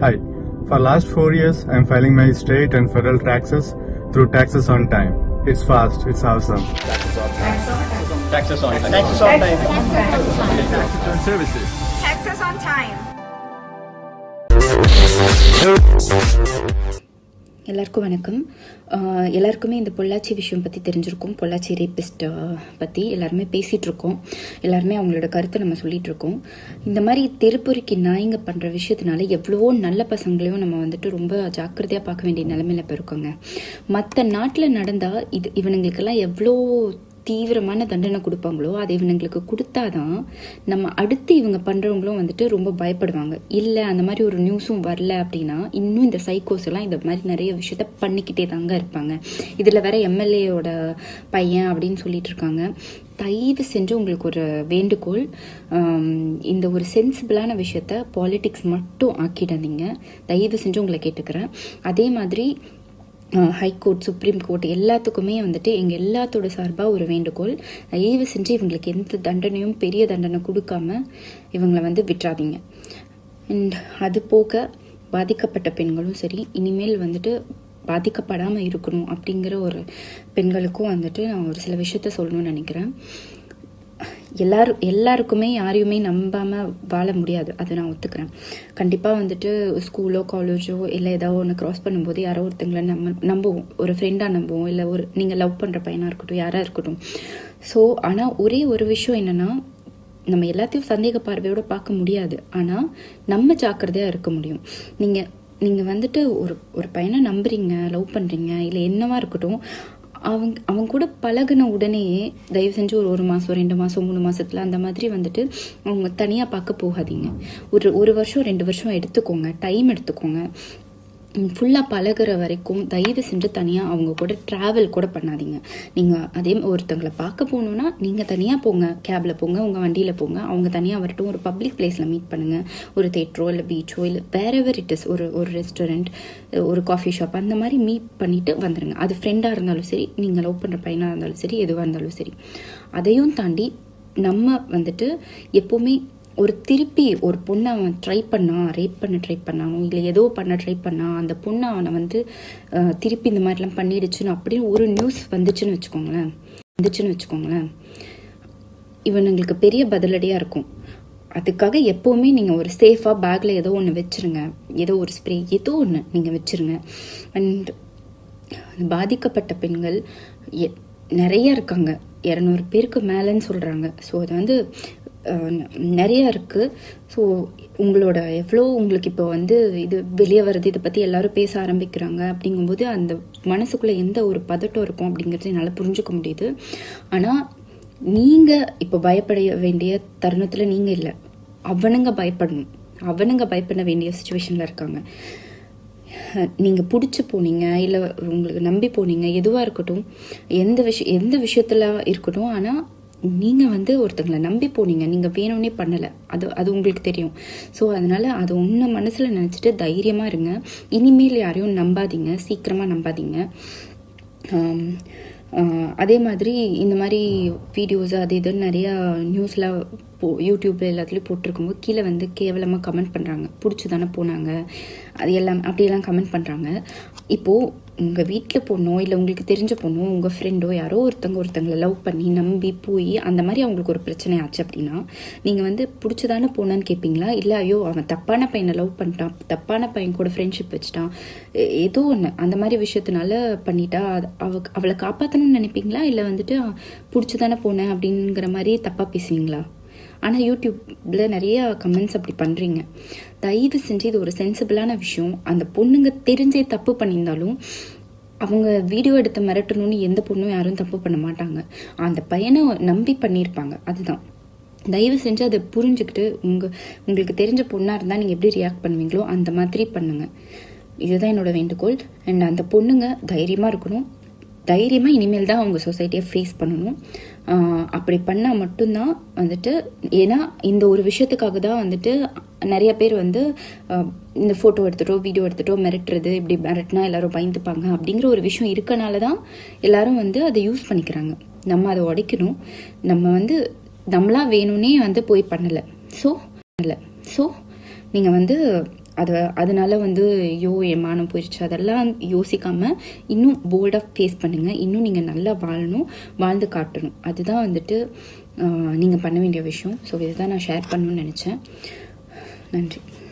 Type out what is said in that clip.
Hi. For last four years, I'm filing my state and federal taxes through Taxes on Time. It's fast. It's awesome. Taxes on time. Taxes on time. Services. Taxes on time. எல்லாருக்கும் வணக்கம் ஆஹ் எல்லாருக்குமே இந்த பொள்ளாச்சி விஷயம் பற்றி தெரிஞ்சிருக்கும் Pollachi rapist பற்றி எல்லாருமே பேசிகிட்டு இருக்கோம் எல்லாருமே அவங்களோட கருத்தை நம்ம சொல்லிட்டு இருக்கோம் இந்த மாதிரி தெருப்பொறிக்கு நாய்ங்க பண்ணுற விஷயத்தினால எவ்வளவோ நல்ல பசங்களையும் நம்ம வந்துட்டு ரொம்ப ஜாக்கிரதையாக பார்க்க வேண்டிய நிலைமையில இப்போ இருக்கோங்க மற்ற நாட்டில் நடந்தால் இது இவனுங்களுக்கெல்லாம் எவ்வளோ தீவிரமான தண்டனை கொடுப்பாங்களோ அதை இவனுங்களுக்கு கொடுத்தாதான் நம்ம அடுத்து இவங்க பண்ணுறவங்களும் வந்துட்டு ரொம்ப பயப்படுவாங்க இல்லை அந்த மாதிரி ஒரு நியூஸும் வரல அப்படின்னா இன்னும் இந்த சைக்கோஸ் எல்லாம் இந்த மாதிரி நிறைய விஷயத்த பண்ணிக்கிட்டே தாங்க இருப்பாங்க இதில் வேற எம்எல்ஏயோட பையன் அப்படின்னு சொல்லிட்டு இருக்காங்க தயவு செஞ்சு உங்களுக்கு ஒரு வேண்டுகோள் ஆம், இந்த ஒரு சென்சிபிளான விஷயத்த பாலிடிக்ஸ் மட்டும் ஆக்கிடாதீங்க தயவு செஞ்சு உங்களை கேட்டுக்கிறேன் அதே மாதிரி ஹைகோர்ட் சுப்ரீம் கோர்ட் எல்லாத்துக்குமே வந்துட்டு எங்கள் எல்லாத்தோட சார்பாக ஒரு வேண்டுகோள் தயவு செஞ்சு இவங்களுக்கு எந்த தண்டனையும் பெரிய தண்டனை கொடுக்காம இவங்களை வந்து விட்டுறாதீங்க அண்ட் அது போக பாதிக்கப்பட்ட பெண்களும் சரி இனிமேல் வந்துட்டு பாதிக்கப்படாமல் இருக்கணும் அப்படிங்கிற ஒரு பெண்களுக்கும் வந்துட்டு நான் ஒரு சில விஷயத்த சொல்லணும்னு நினைக்கிறேன் எல்லாரும் எல்லாருக்குமே யாரையுமே நம்பாமல் வாழ முடியாது அதை நான் ஒத்துக்கிறேன் கண்டிப்பாக வந்துட்டு ஸ்கூலோ காலேஜோ இல்லை ஏதாவது ஒன்று க்ராஸ் பண்ணும்போது யாரோ ஒருத்தங்களை நம்ம நம்புவோம் ஒரு ஃப்ரெண்டாக நம்புவோம் இல்லை ஒரு நீங்கள் லவ் பண்ணுற பையனாக இருக்கட்டும் யாராக இருக்கட்டும் ஸோ ஆனால் ஒரே ஒரு விஷயம் என்னென்னா நம்ம எல்லாத்தையும் சந்தேக பார்வையோட பார்க்க முடியாது ஆனால் நம்ம ஜாக்கிரதையாக இருக்க முடியும் நீங்கள் நீங்கள் வந்துட்டு ஒரு ஒரு பையனை நம்புறீங்க லவ் பண்ணுறீங்க இல்லை என்னவா இருக்கட்டும் அவங்க அவங்க கூட பழகுன உடனேயே தயவு செஞ்சு ஒரு ஒரு மாதம் ரெண்டு மாதம் மூணு மாசத்துல அந்த மாதிரி வந்துட்டு அவங்க தனியாக பார்க்க போகாதீங்க ஒரு ஒரு வருஷம் ரெண்டு வருஷம் எடுத்துக்கோங்க டைம் எடுத்துக்கோங்க ஃபுல்லாக பழகுற வரைக்கும் தயவு செஞ்சு தனியாக அவங்க கூட ட்ராவல் கூட பண்ணாதீங்க நீங்கள் அதே ஒருத்தங்களை பார்க்க போகணுன்னா நீங்கள் தனியாக போங்க கேபில் போங்க உங்கள் வண்டியில் போங்க அவங்க தனியாக வரட்டும் ஒரு பப்ளிக் பிளேஸில் மீட் பண்ணுங்கள் ஒரு தேட்டரோ இல்லை பீச்சோ இல்லை வேற எவர் இட் இஸ் ஒரு ஒரு ரெஸ்டாரண்ட் ஒரு காஃபி ஷாப் அந்த மாதிரி மீட் பண்ணிட்டு வந்துடுங்க அது ஃப்ரெண்டாக இருந்தாலும் சரி நீங்கள் லவ் பண்ணுற பையனாக இருந்தாலும் சரி எதுவாக இருந்தாலும் சரி அதையும் தாண்டி நம்ம வந்துட்டு எப்போவுமே ஒரு திருப்பி ஒரு பொண்ணை அவன் ட்ரை பண்ணான் ரேப் பண்ண ட்ரை பண்ணானோ இல்லை ஏதோ பண்ண ட்ரை பண்ணான் அந்த பொண்ணை அவனை வந்து அஹ், திருப்பி இந்த மாதிரிலாம் பண்ணிடுச்சுன்னு அப்படின்னு ஒரு நியூஸ் வந்துச்சுன்னு வச்சுக்கோங்களேன் வந்துச்சுன்னு வச்சுக்கோங்களேன் இவனுங்களுக்கு பெரிய பதிலடியாக இருக்கும் அதுக்காக எப்போவுமே நீங்கள் ஒரு சேஃபாக பேக்கில் ஏதோ ஒன்று வச்சுருங்க ஏதோ ஒரு ஸ்ப்ரே ஏதோ ஒன்று நீங்கள் வச்சுருங்க அண்ட் பாதிக்கப்பட்ட பெண்கள் எ- நிறைய இருக்காங்க இரநூறு பேருக்கு மேலேன்னு சொல்கிறாங்க ஸோ அது வந்து அஹ், ந- நிறைய இருக்குது ஸோ உங்களோட எவ்வளோ உங்களுக்கு இப்போ வந்து இது வெளியே வருது இதை பற்றி எல்லாரும் பேச ஆரம்பிக்கிறாங்க அப்படிங்கும்போது அந்த மனசுக்குள்ளே எந்த ஒரு பதட்டம் இருக்கும் அப்படிங்கிறது என்னால் புரிஞ்சுக்க முடியுது ஆனால் நீங்கள் இப்போ பயப்பட வேண்டிய தருணத்தில் நீங்கள் இல்லை அவனுங்க பயப்படணும் அவனுங்க பயப்பட வேண்டிய சுச்சுவேஷனில் இருக்காங்க நீங்கள் பிடிச்சி போனீங்க இல்லை உங்களுக்கு நம்பி போனீங்க எதுவாக இருக்கட்டும் எந்த விஷயம் எந்த விஷயத்தில் இருக்கட்டும் ஆனால் நீங்கள் வந்து ஒருத்தங்களை நம்பி போனீங்க நீங்கள் வேணும்னே பண்ணலை அது அது உங்களுக்கு தெரியும் ஸோ அதனால் அது ஒன்று மனசில் நினச்சிட்டு தைரியமாக இருங்க இனிமேல் யாரையும் நம்பாதீங்க சீக்கிரமாக நம்பாதீங்க ஆம், ஆஹ் அதே மாதிரி இந்த மாதிரி வீடியோஸ் அது இதுன்னு நிறையா நியூஸில் போ யூடியூப்ல எல்லாத்துலேயும் போட்டிருக்கும்போது கீழே வந்து கேவலமாக கமெண்ட் பண்ணுறாங்க பிடிச்சி தானே போனாங்க அது எல்லாம் அப்படியெல்லாம் கமெண்ட் பண்ணுறாங்க இப்போது உங்கள் வீட்டில் பொண்ணோ இல்லை உங்களுக்கு தெரிஞ்ச பொண்ணோ உங்கள் ஃப்ரெண்டோ யாரோ ஒருத்தங்க ஒருத்தங்களை லவ் பண்ணி நம்பி போய் அந்த மாதிரி அவங்களுக்கு ஒரு பிரச்சனை ஆச்சு அப்படின்னா நீங்கள் வந்து பிடிச்சதானே போனான்னு கேட்பீங்களா இல்லை ஐயோ அவன் தப்பான பையனை லவ் பண்ணிட்டான் தப்பான பையன் கூட ஃப்ரெண்ட்ஷிப் வச்சுட்டான் எ- ஏதோ ஒன்று அந்த மாதிரி விஷயத்தினால பண்ணிட்டா அது அவ அவளை காப்பாற்றணும்னு நினைப்பீங்களா இல்லை வந்துட்டு பிடிச்சதானே போனேன் அப்படிங்கிற மாதிரி தப்பாக பேசுவீங்களா ஆனால் யூடியூப்பில் நிறைய கமெண்ட்ஸ் அப்படி பண்ணுறீங்க தயவு செஞ்சு இது ஒரு சென்சிபிளான விஷயம் அந்த பொண்ணுங்க தெரிஞ்சே தப்பு பண்ணியிருந்தாலும் அவங்க வீடியோ எடுத்து மிரட்டணும்னு எந்த பொண்ணும் யாரும் தப்பு பண்ண மாட்டாங்க அந்த பையனை நம்பி பண்ணியிருப்பாங்க அதுதான் தயவு செஞ்சு அதை புரிஞ்சுக்கிட்டு உங்கள் உங்களுக்கு தெரிஞ்ச பொண்ணாக இருந்தால் நீங்கள் எப்படி ரியாக்ட் பண்ணுவீங்களோ அந்த மாதிரி பண்ணுங்க இதுதான் என்னோட வேண்டுகோள் அண்ட் அந்த பொண்ணுங்க தைரியமாக இருக்கணும் தைரியமாக இனிமேல் தான் அவங்க சொசைட்டியை ஃபேஸ் பண்ணணும் ஆஹ் அப்படி பண்ணால் மட்டும்தான் வந்துட்டு ஏன்னா இந்த ஒரு விஷயத்துக்காக தான் வந்துட்டு நிறைய பேர் வந்து ஆஹ் இந்த ஃபோட்டோ எடுத்துட்டோ வீடியோ எடுத்துட்டோ மிரட்டுறது இப்படி மிரட்டினா எல்லாரும் பயந்துப்பாங்க அப்படிங்கிற ஒரு விஷயம் இருக்கனால தான் எல்லாரும் வந்து அதை யூஸ் பண்ணிக்கிறாங்க நம்ம அதை உடைக்கணும் நம்ம வந்து நம்மளா வேணும்னே வந்து போய் பண்ணலை ஸோ பண்ணலை ஸோ நீங்கள் வந்து அதை அதனால வந்து ஐயோ என் மானம் போயிடுச்சு அதெல்லாம் யோசிக்காமல் இன்னும் போல்டாக ஃபேஸ் பண்ணுங்கள் இன்னும் நீங்கள் நல்லா வாழணும் வாழ்ந்து காட்டணும் அதுதான் வந்துட்டு நீங்கள் பண்ண வேண்டிய விஷயம் ஸோ இதுதான் நான் ஷேர் பண்ணணும்னு நினச்சேன் நன்றி